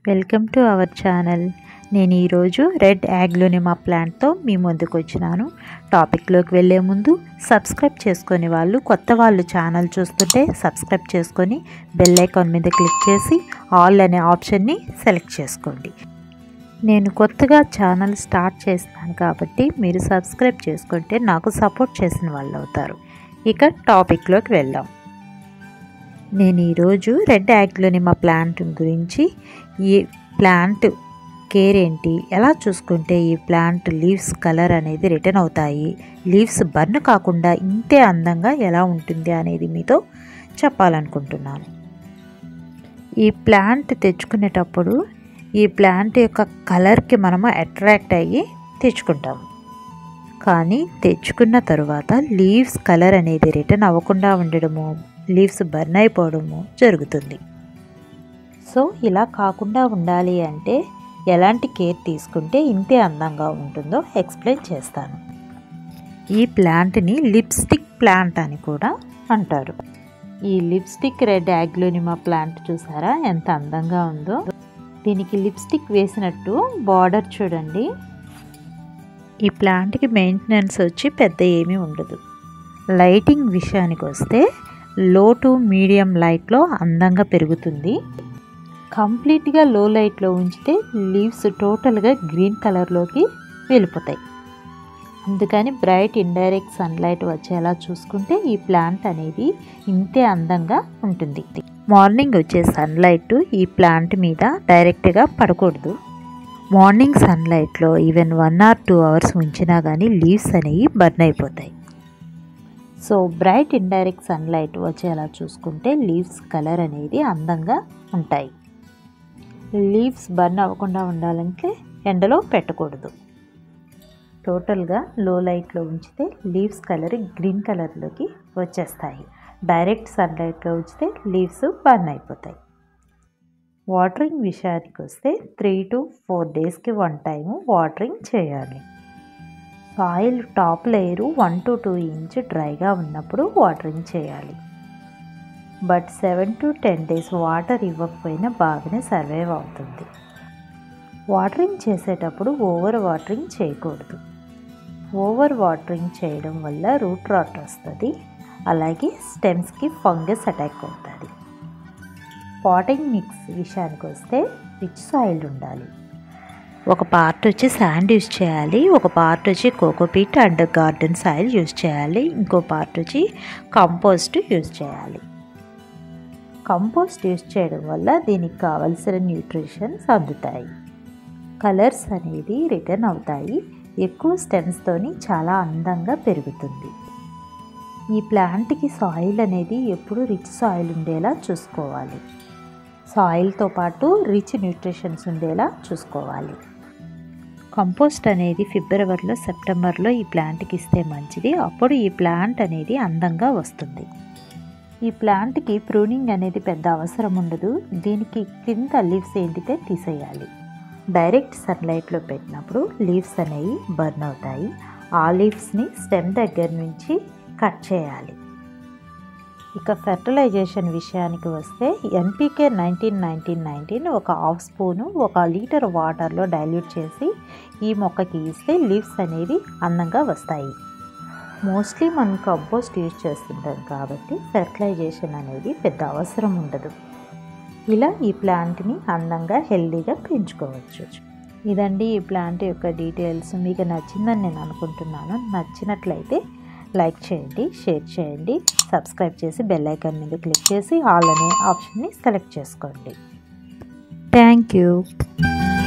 welcome to our channel నేను ఈరోజు red యాగ్లోనిమా ప్లాంట్తో మీ ముందుకు వచ్చినాను టాపిక్లోకి వెళ్ళే ముందు సబ్స్క్రైబ్ చేసుకొని వాళ్ళు కొత్త వాళ్ళు ఛానల్ చూస్తుంటే సబ్స్క్రైబ్ చేసుకొని బెల్ ఐకాన్ మీద క్లిక్ చేసి ఆల్ అనే ఆప్షన్ని సెలెక్ట్ చేసుకోండి నేను కొత్తగా ఛానల్ స్టార్ట్ చేస్తాను కాబట్టి మీరు సబ్స్క్రైబ్ చేసుకుంటే నాకు సపోర్ట్ చేసిన వాళ్ళు అవుతారు ఇక టాపిక్లోకి వెళ్దాం నేను ఈరోజు రెడ్ యాగ్లోనిమా ప్లాంట్ గురించి ఈ ప్లాంట్ కేర్ ఏంటి ఎలా చూసుకుంటే ఈ ప్లాంట్ లీవ్స్ కలర్ అనేది రిటర్న్ అవుతాయి లీవ్స్ బర్న్ కాకుండా ఇంతే అందంగా ఎలా ఉంటుంది అనేది మీతో చెప్పాలనుకుంటున్నాను ఈ ప్లాంట్ తెచ్చుకునేటప్పుడు ఈ ప్లాంట్ యొక్క కలర్కి మనము అట్రాక్ట్ అయ్యి తెచ్చుకుంటాము కానీ తెచ్చుకున్న తరువాత లీవ్స్ కలర్ అనేది రిటర్న్ అవ్వకుండా ఉండడము లీవ్స్ బర్న్ అయిపోవడము జరుగుతుంది సో ఇలా కాకుండా ఉండాలి అంటే ఎలాంటి కేర్ తీసుకుంటే ఇంతే అందంగా ఉంటుందో ఎక్స్ప్లెయిన్ చేస్తాను ఈ ప్లాంట్ని లిప్స్టిక్ ప్లాంట్ అని కూడా అంటారు ఈ లిప్స్టిక్ రెడ్ యాగ్లోనిమా ప్లాంట్ చూసారా ఎంత అందంగా ఉందో దీనికి లిప్స్టిక్ వేసినట్టు బార్డర్ చూడండి ఈ ప్లాంట్కి మెయింటెనెన్స్ వచ్చి పెద్ద ఏమీ ఉండదు లైటింగ్ విషయానికి వస్తే లో టు మీడియం లైట్లో అందంగా పెరుగుతుంది కంప్లీట్గా లో లైట్లో ఉంచితే లీవ్స్ టోటల్గా గ్రీన్ కలర్లోకి వెళ్ళిపోతాయి అందుకని బ్రైట్ ఇండైరెక్ట్ సన్లైట్ వచ్చేలా చూసుకుంటే ఈ ప్లాంట్ అనేది ఇంతే అందంగా ఉంటుంది మార్నింగ్ వచ్చే సన్లైట్ ఈ ప్లాంట్ మీద డైరెక్ట్గా పడకూడదు మార్నింగ్ సన్లైట్లో even one or two hours ఉంచినా కానీ లీవ్స్ అనేవి బర్న్ అయిపోతాయి సో బ్రైట్ ఇండైరెక్ట్ సన్లైట్ వచ్చేలా చూసుకుంటే లీవ్స్ కలర్ అనేది అందంగా ఉంటాయి లీవ్స్ బర్న్ అవ్వకుండా ఉండాలంటే ఎండలో పెట్టకూడదు టోటల్గా లో లైట్లో ఉంచితే లీవ్స్ కలర్ గ్రీన్ కలర్లోకి వచ్చేస్తాయి డైరెక్ట్ సన్లైట్లో ఉంచితే లీవ్స్ బర్న్ అయిపోతాయి వాటరింగ్ విషయానికి వస్తే త్రీ టు ఫోర్ డేస్కి వన్ టైము వాటరింగ్ చేయాలి soil top layer one to two inch డ్రైగా ఉన్నప్పుడు వాటరింగ్ చేయాలి but seven to ten days water ఇవ్వకపోయినా బాగానే సర్వైవ్ అవుతుంది వాటరింగ్ చేసేటప్పుడు ఓవర్ వాటరింగ్ చేయకూడదు ఓవర్ వాటరింగ్ చేయడం వల్ల రూట్ రాట్ వస్తుంది అలాగే స్టెమ్స్కి ఫంగస్ అటాక్ అవుతుంది పాటింగ్ మిక్స్ విషయానికి వస్తే రిచ్ సాయిల్ ఉండాలి ఒక పార్ట్ వచ్చి శాండ్ యూజ్ చేయాలి ఒక పార్ట్ వచ్చి cocopeat and garden soil use చేయాలి ఇంకో పార్ట్ వచ్చి కంపోస్ట్ యూజ్ చేయాలి కంపోస్ట్ యూజ్ చేయడం వల్ల దీనికి కావలసిన న్యూట్రిషన్స్ అందుతాయి కలర్స్ అనేది రిటర్న్ అవుతాయి ఎక్కువ స్టెమ్స్తోని చాలా అందంగా పెరుగుతుంది ఈ ప్లాంట్కి సాయిల్ అనేది ఎప్పుడు రిచ్ సాయిల్ ఉండేలా చూసుకోవాలి సాయిల్తో పాటు రిచ్ న్యూట్రిషన్స్ ఉండేలా చూసుకోవాలి కంపోస్ట్ అనేది ఫిబ్రవరిలో సెప్టెంబర్లో ఈ ప్లాంట్కి ఇస్తే మంచిది అప్పుడు ఈ ప్లాంట్ అనేది అందంగా వస్తుంది ఈ ప్లాంట్కి ప్రూనింగ్ అనేది పెద్ద అవసరం ఉండదు దీనికి కింద లీవ్స్ ఏంటితే తీసేయాలి డైరెక్ట్ సన్లైట్లో పెట్టినప్పుడు లీవ్స్ అనేవి బర్న్ అవుతాయి ఆ లీవ్స్ని స్టెమ్ దగ్గర నుంచి కట్ చేయాలి ఇక ఫెర్టిలైజేషన్ విషయానికి వస్తే ఎన్పికే నైన్టీన్ నైన్టీన్ నైన్టీన్ ఒక హాఫ్ స్పూను ఒక లీటర్ వాటర్లో డైల్యూట్ చేసి ఈ మొక్కకి ఇస్తే లీవ్స్ అనేవి అందంగా వస్తాయి మోస్ట్లీ మనం కంపోస్ట్ యూజ్ చేస్తుంటాం కాబట్టి ఫెర్టిలైజేషన్ అనేది పెద్ద అవసరం ఉండదు ఇలా ఈ ప్లాంట్ని అందంగా హెల్దీగా పెంచుకోవచ్చు ఇదండి ఈ ప్లాంట్ యొక్క డీటెయిల్స్ మీకు నచ్చిందని నేను అనుకుంటున్నాను నచ్చినట్లయితే లైక్ చేయండి షేర్ చేయండి సబ్స్క్రైబ్ చేసి బెల్ ఐకాన్ మీద క్లిక్ చేసి ఆల్ అనే ఆప్షన్ని సెలెక్ట్ చేసుకోండి థ్యాంక్ యూ